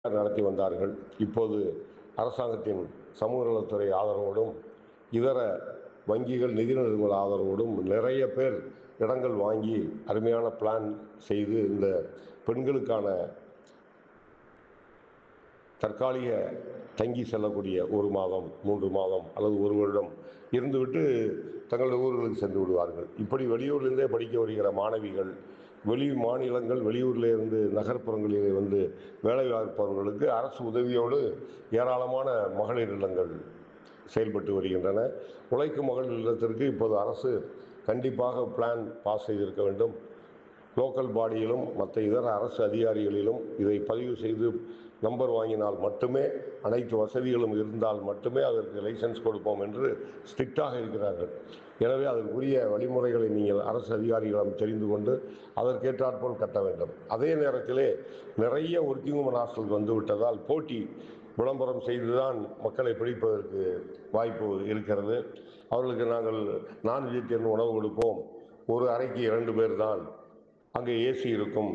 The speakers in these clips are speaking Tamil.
நடத்தி வந்தார்கள் இப்போது அரசாங்கத்தின் சமூக நலத்துறை ஆதரவோடும் இதர வங்கிகள் நிதி நிறுவன ஆதரவோடும் நிறைய பேர் இடங்கள் வாங்கி அருமையான பிளான் செய்து இந்த பெண்களுக்கான தற்காலிக தங்கி செல்லக்கூடிய ஒரு மாதம் மூன்று மாதம் அல்லது ஒரு வருடம் இருந்துவிட்டு தங்களுடைய ஊர்களுக்கு சென்று விடுவார்கள் இப்படி வெளியூர்லேருந்தே படிக்க வருகிற மாணவிகள் வெளி மாநிலங்கள் வெளியூரில் இருந்து நகர்ப்புறங்களிலே வந்து வேலை பார்ப்பவர்களுக்கு அரசு உதவியோடு ஏராளமான மகளிர் இல்லங்கள் செயல்பட்டு வருகின்றன உழைக்கும் மகளிர் இல்லத்திற்கு இப்போது அரசு கண்டிப்பாக பிளான் பாஸ் செய்திருக்க வேண்டும் லோக்கல் பாடியிலும் மற்ற இதர அரசு அதிகாரிகளிலும் இதை பதிவு செய்து நம்பர் வாங்கினால் மட்டுமே அனைத்து வசதிகளும் இருந்தால் மட்டுமே அதற்கு லைசன்ஸ் கொடுப்போம் என்று ஸ்ட்ரிக்டாக இருக்கிறார்கள் எனவே அதற்குரிய வழிமுறைகளை நீங்கள் அரசு அதிகாரிகளிடம் தெரிந்து கொண்டு அதற்கேற்றாற்போல் கட்ட வேண்டும் அதே நேரத்திலே நிறைய ஒர்க்கிங் உமன் ஹாஸ்டலுக்கு வந்து விட்டதால் போட்டி விளம்பரம் செய்துதான் மக்களை பிடிப்பதற்கு வாய்ப்பு இருக்கிறது அவர்களுக்கு நாங்கள் நான் வெஜிடேரியன் உணவு கொடுப்போம் ஒரு அறைக்கு இரண்டு பேர் தான் அங்கே ஏசி இருக்கும்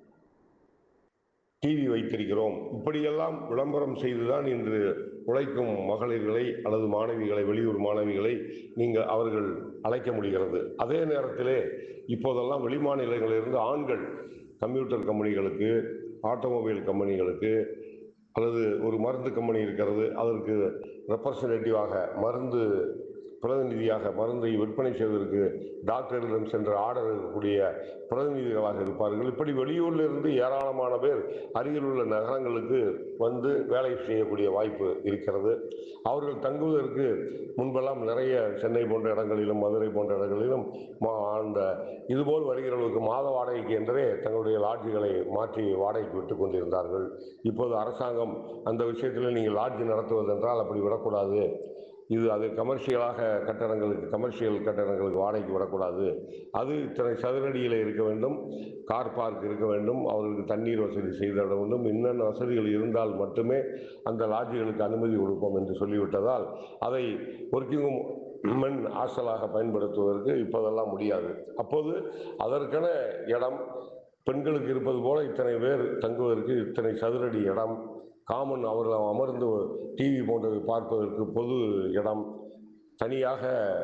டிவி வைத்திருக்கிறோம் இப்படியெல்லாம் விளம்பரம் செய்துதான் இன்று உழைக்கும் மகளிர்களை அல்லது மாணவிகளை வெளியூர் மாணவிகளை நீங்கள் அவர்கள் அழைக்க முடிகிறது அதே நேரத்திலே இப்போதெல்லாம் வெளிமாநிலங்களிலிருந்து ஆண்கள் கம்ப்யூட்டர் கம்பெனிகளுக்கு ஆட்டோமொபைல் கம்பெனிகளுக்கு அல்லது ஒரு மருந்து கம்பெனி இருக்கிறது அதற்கு ரெப்ரசன்டேட்டிவாக மருந்து பிரதிநிதியாக மருந்தை விற்பனை செய்வதற்கு டாக்டரிடம் சென்று ஆர்டர் இருக்கக்கூடிய பிரதிநிதிகளாக இருப்பார்கள் இப்படி வெளியூரில் இருந்து ஏராளமான பேர் அருகில் உள்ள நகரங்களுக்கு வந்து வேலை செய்யக்கூடிய வாய்ப்பு இருக்கிறது அவர்கள் தங்குவதற்கு முன்பெல்லாம் நிறைய சென்னை போன்ற இடங்களிலும் மதுரை போன்ற இடங்களிலும் மா- அந்த இதுபோல் வருகிறவர்களுக்கு மாத வாடகைக்கு என்றே தங்களுடைய லாட்ஜுகளை மாற்றி வாடகைக்கு விட்டு கொண்டிருந்தார்கள் இப்போது அரசாங்கம் அந்த விஷயத்தில் நீங்கள் லாட்ஜ் நடத்துவதென்றால் அப்படி விடக்கூடாது இது அது கமர்ஷியலாக கட்டடங்களுக்கு கமர்ஷியல் கட்டடங்களுக்கு வாடகைக்கு விடக்கூடாது அது இத்தனை சதுரடியில் இருக்க வேண்டும் கார் பார்க் இருக்க வேண்டும் அவர்களுக்கு தண்ணீர் வசதி செய்து தர வேண்டும் இன்னென்ன வசதிகள் இருந்தால் மட்டுமே அந்த லாட்ஜுகளுக்கு அனுமதி கொடுப்போம் என்று சொல்லிவிட்டதால் அதை ஒர்க்கிங் மென் ஹாஸ்டலாக பயன்படுத்துவதற்கு இப்போதெல்லாம் முடியாது அப்போது அதற்கென இடம் பெண்களுக்கு இருப்பது போல இத்தனை பேர் தங்குவதற்கு இத்தனை சதுரடி இடம் காமன் அவர்கள் அமர்ந்து டிவி போன்றவை பார்ப்பதற்கு பொது இடம் தனியாக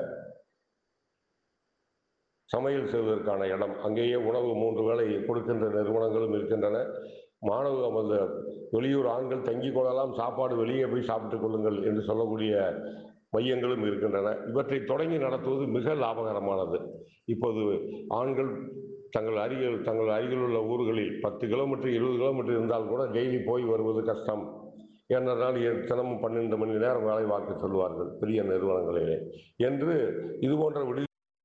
சமையல் செய்வதற்கான இடம் அங்கேயே உணவு மூன்று வேளை கொடுக்கின்ற நிறுவனங்களும் இருக்கின்றன மாணவ அந்த வெளியூர் ஆண்கள் தங்கிக் கொள்ளலாம் சாப்பாடு வெளியே போய் சாப்பிட்டுக் கொள்ளுங்கள் என்று சொல்லக்கூடிய மையங்களும் இருக்கின்றன இவற்றை தொடங்கி நடத்துவது மிக லாபகரமானது இப்போது ஆண்கள் தங்கள் அருகில் தங்கள் அருகில் உள்ள ஊர்களில் பத்து கிலோமீட்டர் இருபது கிலோமீட்டர் இருந்தால் கூட டெய்லி போய் வருவது கஷ்டம் ஏனென்றால் எ- தினமும் பன்னெண்டு மணி நேரம் வேலை பார்க்க சொல்வார்கள் பெரிய நிறுவனங்களிலே என்று இது போன்ற விடு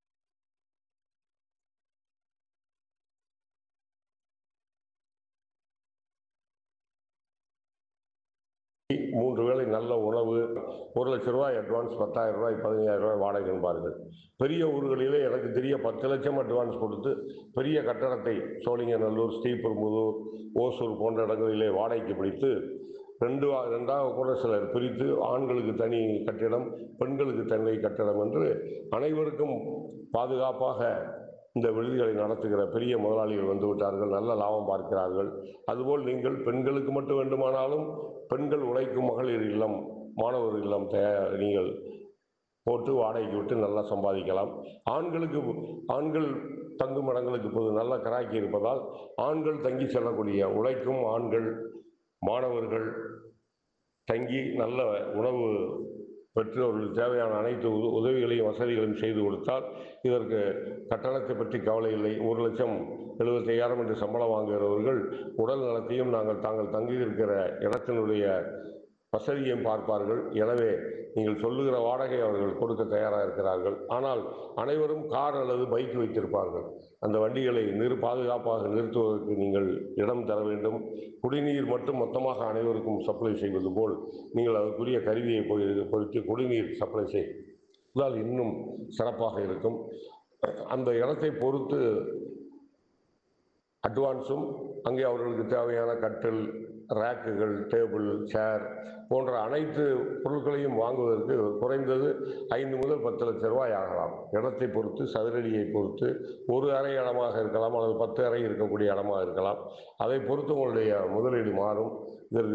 மூன்று வேளை நல்ல உணவு ஒரு லட்ச ரூபாய் அட்வான்ஸ் பத்தாயிரம் ரூபாய் பதினையாயிரம் ரூபாய் வாடகை என்பார்கள் பெரிய ஊர்களிலே எனக்கு தெரிய பத்து லட்சம் அட்வான்ஸ் கொடுத்து பெரிய கட்டடத்தை சோழிங்கநல்லூர் ஸ்ரீபெரும்புதூர் ஓசூர் போன்ற இடங்களிலே வாடகைக்கு பிடித்து ரெண்டு வா- ரெண்டாக கூட சிலர் பிரித்து ஆண்களுக்கு தனி கட்டிடம் பெண்களுக்கு தனி கட்டிடம் என்று அனைவருக்கும் பாதுகாப்பாக இந்த விடுதிகளை நடத்துகிற பெரிய முதலாளிகள் வந்து விட்டார்கள் நல்ல லாபம் பார்க்கிறார்கள் அதுபோல் நீங்கள் பெண்களுக்கு மட்டும் வேண்டுமானாலும் பெண்கள் உழைக்கும் மகளிர் இல்லம் மாணவர் இல்லம் தயா- நீங்கள் போட்டு வாடகைக்கு விட்டு நல்லா சம்பாதிக்கலாம் ஆண்களுக்கு ஆண்கள் தங்கும் இடங்களுக்கு இப்போது நல்ல கராக்கி இருப்பதால் ஆண்கள் தங்கி செல்லக்கூடிய உழைக்கும் ஆண்கள் மாணவர்கள் தங்கி நல்ல உணவு பெற்று அவர்களுக்கு தேவையான அனைத்து உத- உதவிகளையும் வசதிகளையும் செய்து கொடுத்தால் இதற்கு கட்டணத்தை பற்றி கவலை இல்லை ஒரு லட்சம் எழுபத்தையாயிரம் என்று சம்பளம் வாங்குகிறவர்கள் உடல் நலத்தையும் நாங்கள் தாங்கள் தங்கியிருக்கிற இடத்தினுடைய வசதியையும் பார்ப்பார்கள் எனவே நீங்கள் சொல்லுகிற வாடகை அவர்கள் கொடுக்க தயாராக இருக்கிறார்கள் ஆனால் அனைவரும் கார் அல்லது பைக் வைத்திருப்பார்கள் அந்த வண்டிகளை நிறு பாதுகாப்பாக நிறுத்துவதற்கு நீங்கள் இடம் தர வேண்டும் குடிநீர் மட்டும் மொத்தமாக அனைவருக்கும் சப்ளை செய்வது போல் நீங்கள் அதற்குரிய கருவியை பொ- பொருத்தி குடிநீர் சப்ளை செய்தால் இன்னும் சிறப்பாக இருக்கும் அந்த இடத்தை பொறுத்து அட்வான்ஸும் அங்கே அவர்களுக்கு தேவையான கட்டில் ரேக்குகள் டேபிள் சேர் போன்ற அனைத்து பொருட்களையும் வாங்குவதற்கு குறைந்தது ஐந்து முதல் பத்து லட்சம் ரூபாய் ஆகலாம் இடத்தை பொறுத்து சதுரடியை பொறுத்து ஒரு அறை இடமாக இருக்கலாம் அல்லது பத்து அறை இருக்கக்கூடிய இடமாக இருக்கலாம் அதை பொறுத்து உங்களுடைய முதலீடு மாறும் இதற்கு